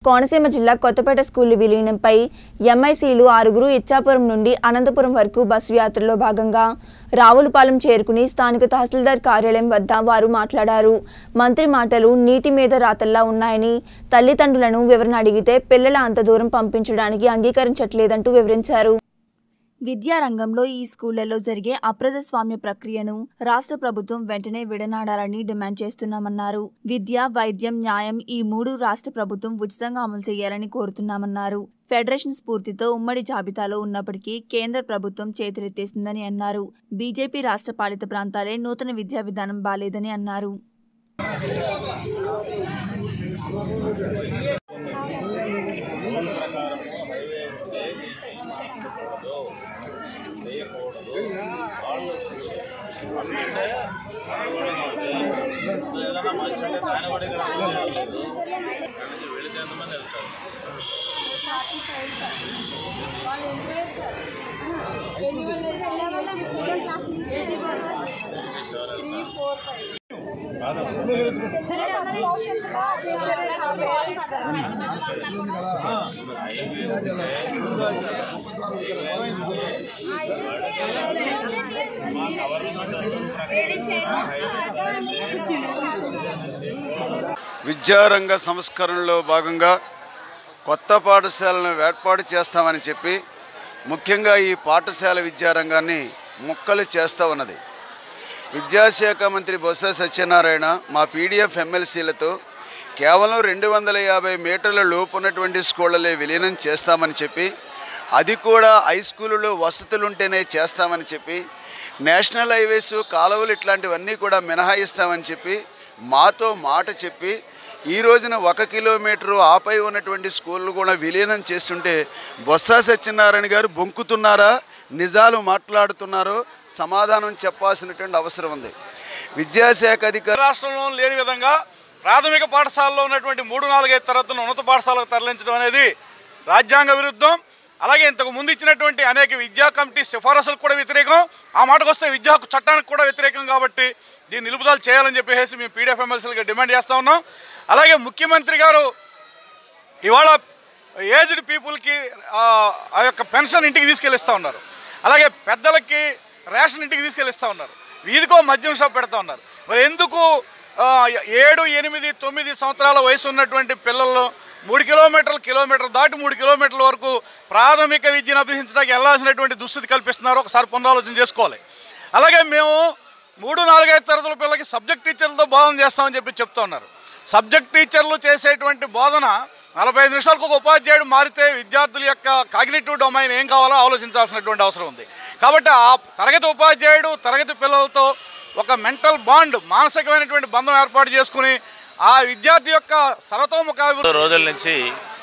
కోనసీమ జిల్లా కొత్తపేట స్కూలు విలీనంపై ఎంఐసీలు ఆరుగురు ఇచ్చాపురం నుండి అనంతపురం వరకు బస్సు యాత్రలో భాగంగా రావులపాలెం చేరుకుని స్థానిక తహసీల్దార్ కార్యాలయం వద్ద వారు మాట్లాడారు మంత్రి మాటలు నీటి మీద రాతల్లా ఉన్నాయని తల్లిదండ్రులను వివరణ అడిగితే పిల్లల అంత దూరం పంపించడానికి అంగీకరించట్లేదంటూ వివరించారు విద్యారంగంలో ఈ స్కూళ్లలో జరిగే అప్రజాస్వామ్య ప్రక్రియను రాష్ట్ర ప్రభుత్వం వెంటనే విడనాడాలని డిమాండ్ చేస్తున్నామన్నారు విద్య వైద్యం న్యాయం ఈ మూడు రాష్ట్ర ప్రభుత్వం ఉచితంగా అమలు చేయాలని కోరుతున్నామన్నారు ఫెడరేషన్ స్ఫూర్తితో ఉమ్మడి జాబితాలో ఉన్నప్పటికీ కేంద్ర ప్రభుత్వం చేతులెత్తేసిందని అన్నారు బీజేపీ రాష్ట్ర పాలిత ప్రాంతాలే నూతన విద్యా విధానం బాలేదని అన్నారు విద్యారంగ సంస్కరణలో భాగంగా కొత్త పాఠశాలను ఏర్పాటు చేస్తామని చెప్పి ముఖ్యంగా ఈ పాఠశాల విద్యారంగాన్ని ముక్కలు చేస్తూ ఉన్నది విద్యాశాఖ మంత్రి బొత్స సత్యనారాయణ మా పీడిఎఫ్ ఎమ్మెల్సీలతో కేవలం రెండు వందల యాభై మీటర్ల లోపు ఉన్నటువంటి స్కూళ్ళలే విలీనం చేస్తామని చెప్పి అది కూడా హై స్కూళ్ళలో వసతులు ఉంటేనే చేస్తామని చెప్పి నేషనల్ హైవేస్ కాలువలు ఇట్లాంటివన్నీ కూడా మినహాయిస్తామని చెప్పి మాతో మాట చెప్పి ఈ రోజున ఒక కిలోమీటరు ఆపై ఉన్నటువంటి స్కూళ్ళు కూడా విలీనం చేస్తుంటే బొత్స సత్యనారాయణ గారు బొంకుతున్నారా నిజాలు మాట్లాడుతున్నారో సమాధానం చెప్పాల్సినటువంటి అవసరం ఉంది విద్యాశాఖ అధికారి రాష్ట్రంలో లేని విధంగా ప్రాథమిక పాఠశాలలో ఉన్నటువంటి మూడు నాలుగైదు తరగతులను ఉన్నత పాఠశాలకు తరలించడం అనేది రాజ్యాంగ విరుద్ధం అలాగే ఇంతకు ముందు ఇచ్చినటువంటి అనేక విద్యా కమిటీ సిఫారసులకు కూడా వ్యతిరేకం ఆ మాటకు వస్తే విద్యా హక్కు చట్టానికి కూడా వ్యతిరేకం కాబట్టి దీన్ని నిలుపుదల చేయాలని చెప్పేసి మేము పీడిఎఫ్ ఎమ్మెల్సీలుగా డిమాండ్ చేస్తూ ఉన్నాం అలాగే ముఖ్యమంత్రి గారు ఇవాళ ఏజ్డ్ పీపుల్కి ఆ యొక్క పెన్షన్ ఇంటికి తీసుకెళ్ళిస్తూ ఉన్నారు అలాగే పెద్దలకి రేషన్ ఇంటికి తీసుకెళ్ళిస్తూ ఉన్నారు వీధికో మద్యం షాప్ పెడతా ఉన్నారు మరి ఎందుకు ఆ, ఏడు ఎనిమిది తొమ్మిది సంవత్సరాల వయసు ఉన్నటువంటి పిల్లలు మూడు కిలోమీటర్లు కిలోమీటర్ దాటి మూడు కిలోమీటర్ల వరకు ప్రాథమిక విద్యను అభ్యసించడానికి వెళ్ళాల్సినటువంటి దుస్థితి కల్పిస్తున్నారు ఒకసారి పునరాలోచన చేసుకోవాలి అలాగే మేము మూడు నాలుగైదు తరగతుల పిల్లలకి సబ్జెక్ట్ టీచర్లతో బోధన చేస్తామని చెప్పి చెప్తా ఉన్నారు సబ్జెక్ట్ టీచర్లు చేసేటువంటి బోధన నలభై ఐదు నిమిషాలకు ఒక ఉపాధ్యాయుడు మారితే విద్యార్థుల యొక్క కాగ్నేటివ్ డొమైన్ ఏం కావాలో ఆలోచించాల్సినటువంటి అవసరం ఉంది కాబట్టి ఆ తరగతి ఉపాధ్యాయుడు తరగతి పిల్లలతో ఒక మెంటల్ బాండ్ మానసికమైనటువంటి బంధం ఏర్పాటు చేసుకుని ఆ విద్యార్థి యొక్క సర్వతోముఖాభివృద్ధి రోజుల నుంచి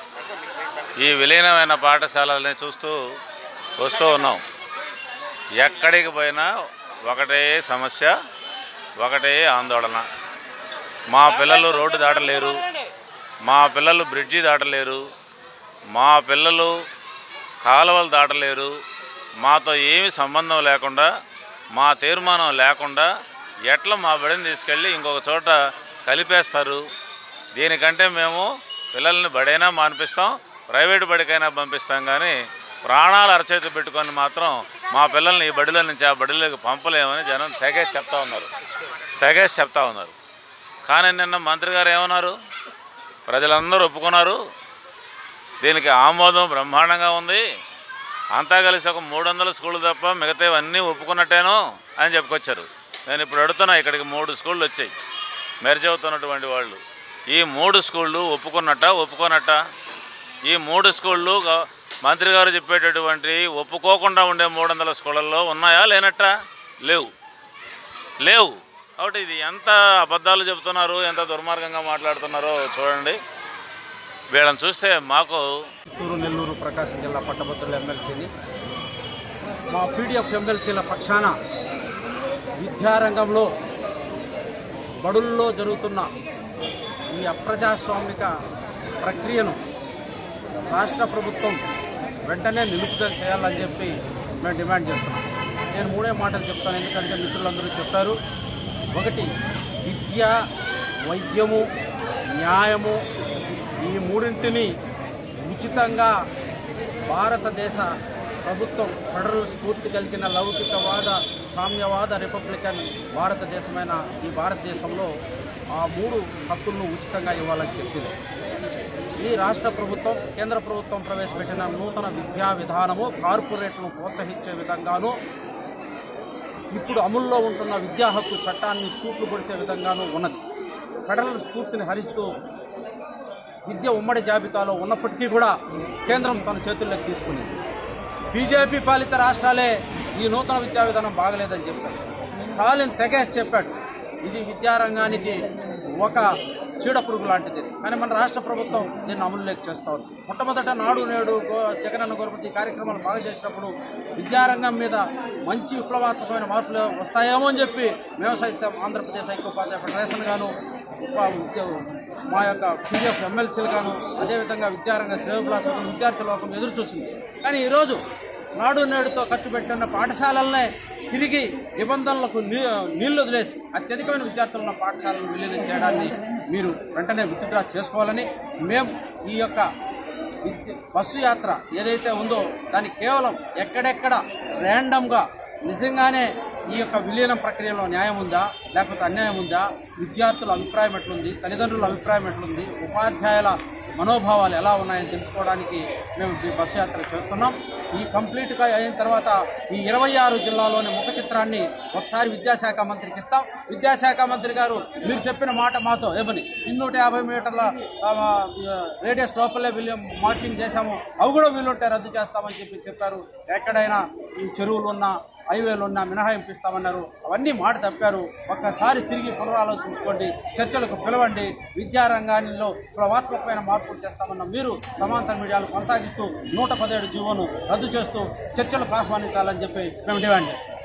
ఈ విలీనమైన పాఠశాలని చూస్తూ వస్తూ ఉన్నాం ఎక్కడికి పోయినా ఒకటే సమస్య ఒకటే ఆందోళన మా పిల్లలు రోడ్డు దాటలేరు మా పిల్లలు బ్రిడ్జి దాటలేరు మా పిల్లలు కాలువలు దాటలేరు మాతో ఏమి సంబంధం లేకుండా మా తీర్మానం లేకుండా ఎట్లా మా బడిని తీసుకెళ్ళి ఇంకొక చోట కలిపేస్తారు దీనికంటే మేము పిల్లల్ని బడైనా మానిపిస్తాం ప్రైవేట్ బడికైనా పంపిస్తాం కానీ ప్రాణాలు అరచేతి పెట్టుకొని మాత్రం మా పిల్లల్ని ఈ బడిలో నుంచి ఆ బడిలోకి పంపలేమని జనం తెగేసి చెప్తా ఉన్నారు తెగేసి చెప్తా ఉన్నారు కానీ నిన్న మంత్రి గారు ఏమన్నారు ప్రజలందరూ ఒప్పుకున్నారు దీనికి ఆమోదం బ్రహ్మాండంగా ఉంది అంతా కలిసి ఒక మూడు వందల స్కూళ్ళు తప్ప మిగతావన్నీ ఒప్పుకున్నట్టేనో అని చెప్పుకొచ్చారు నేను ఇప్పుడు అడుగుతున్నా ఇక్కడికి మూడు స్కూళ్ళు వచ్చాయి మెర్జ్ అవుతున్నటువంటి వాళ్ళు ఈ మూడు స్కూళ్ళు ఒప్పుకున్నట్ట ఒప్పుకోనట్ట ఈ మూడు స్కూళ్ళు గ- మంత్రి గారు చెప్పేటటువంటి ఒప్పుకోకుండా ఉండే మూడు వందల స్కూళ్ళల్లో ఉన్నాయా లేనట్ట లేవు లేవు కాబట్టి ఇది ఎంత అబద్ధాలు చెబుతున్నారు ఎంత దుర్మార్గంగా మాట్లాడుతున్నారో చూడండి వీళ్ళని చూస్తే మాకు చిత్తూరు నెల్లూరు ప్రకాశం జిల్లా పట్టభద్రుల ఎమ్మెల్సీని మా పీడిఎఫ్ ఎమ్మెల్సీల పక్షాన విద్యారంగంలో బడుల్లో జరుగుతున్న ఈ అప్రజాస్వామిక ప్రక్రియను రాష్ట్ర ప్రభుత్వం వెంటనే నిలుపుదల చేయాలని చెప్పి మేము డిమాండ్ చేస్తున్నాం నేను మూడే మాటలు చెప్తాను ఎందుకంటే మిత్రులందరూ చెప్పారు ఒకటి విద్య వైద్యము న్యాయము ఈ ఈ మూడింటిని ఉచితంగా భారతదేశ ప్రభుత్వం ఫెడరల్ స్ఫూర్తి కలిగిన లౌకికవాద సామ్యవాద రిపబ్లికన్ భారతదేశమైన ఈ భారతదేశంలో ఆ మూడు హక్కులను ఉచితంగా ఇవ్వాలని చెప్పింది ఈ రాష్ట్ర ప్రభుత్వం కేంద్ర ప్రభుత్వం ప్రవేశపెట్టిన నూతన విద్యా విధానము కార్పొరేట్ను ప్రోత్సహించే విధంగాను ఇప్పుడు అమల్లో ఉంటున్న విద్యా హక్కు చట్టాన్ని తూట్లు పొడిచే విధంగానూ ఉన్నది ఫెడరల్ స్ఫూర్తిని హరిస్తూ విద్య ఉమ్మడి జాబితాలో ఉన్నప్పటికీ కూడా కేంద్రం తన చేతుల్లోకి తీసుకునింది బీజేపీ పాలిత రాష్ట్రాలే ఈ నూతన విద్యా విధానం బాగలేదని చెప్పాడు స్టాలిన్ తెగేసి చెప్పాడు ఇది విద్యారంగానికి ఒక చీడపురుగు లాంటిది కానీ మన రాష్ట్ర ప్రభుత్వం దీన్ని అమలులోకి చేస్తూ ఉంది మొట్టమొదట నాడు నేడు గో- జగనన్న గోరపతి ఈ కార్యక్రమాలు బాగా చేసినప్పుడు విద్యారంగం మీద మంచి విప్లవాత్మకమైన మార్పులు వస్తాయేమో అని చెప్పి మేము సైతం ఆంధ్రప్రదేశ్ ఐక్యోపాధ్యాయ ఫెడరేషన్ గాను ఉప- ఉద్య- మా యొక్క పీడిఎఫ్ ఎమ్మెల్సీలు గాను అదేవిధంగా విద్యారంగ శ్రేయోభిలాషకులు విద్యార్థి లోకం ఎదురు చూసింది కానీ ఈరోజు నాడు నేడుతో ఖర్చు పెట్టిన పాఠశాలలనే తిరిగి నిబంధనలకు నీ- నీళ్లు వదిలేసి అత్యధికమైన విద్యార్థులు ఉన్న పాఠశాలను విలీనం చేయడాన్ని మీరు వెంటనే విత్డ్రా చేసుకోవాలని మేము ఈ యొక్క విద్య- బస్సు యాత్ర ఏదైతే ఉందో దాన్ని కేవలం ఎక్కడెక్కడ ర్యాండమ్గా నిజంగానే ఈ యొక్క విలీనం ప్రక్రియలో న్యాయం ఉందా లేకపోతే అన్యాయం ఉందా విద్యార్థుల అభిప్రాయం ఎట్లుంది తల్లిదండ్రుల అభిప్రాయం ఎట్లుంది ఉపాధ్యాయుల మనోభావాలు ఎలా ఉన్నాయని తెలుసుకోవడానికి మేము ఈ బస్సు యాత్ర చేస్తున్నాం ఈ కంప్లీట్గా అయిన తర్వాత ఈ ఇరవై ఆరు జిల్లాలోని ముఖ చిత్రాన్ని ఒకసారి విద్యాశాఖ మంత్రికి ఇస్తాం విద్యాశాఖ మంత్రి గారు మీరు చెప్పిన మాట మాతో ఏమని ఇన్నూట యాభై మీటర్ల ఆ, రేడియస్ లోపలే వీళ్ళు మార్కింగ్ చేశాము అవి కూడా వీలుంటే రద్దు చేస్తామని చెప్పి చెప్పారు ఎక్కడైనా ఈ చెరువులు ఉన్నా హైవేలు ఉన్నా మినహాయింపు ఇస్తామన్నారు అవన్నీ మాట తప్పారు ఒక్కసారి తిరిగి పునరాలోచించుకోండి చర్చలకు పిలవండి విద్యారంగాల్లో ప్రభాత్మకమైన మార్పులు చేస్తామన్న మీరు సమాంతర మీడియాలు కొనసాగిస్తూ నూట పదిహేడు జీవోను రద్దు చేస్తూ చర్చలకు ఆహ్వానించాలని చెప్పి మేము డిమాండ్ చేస్తాం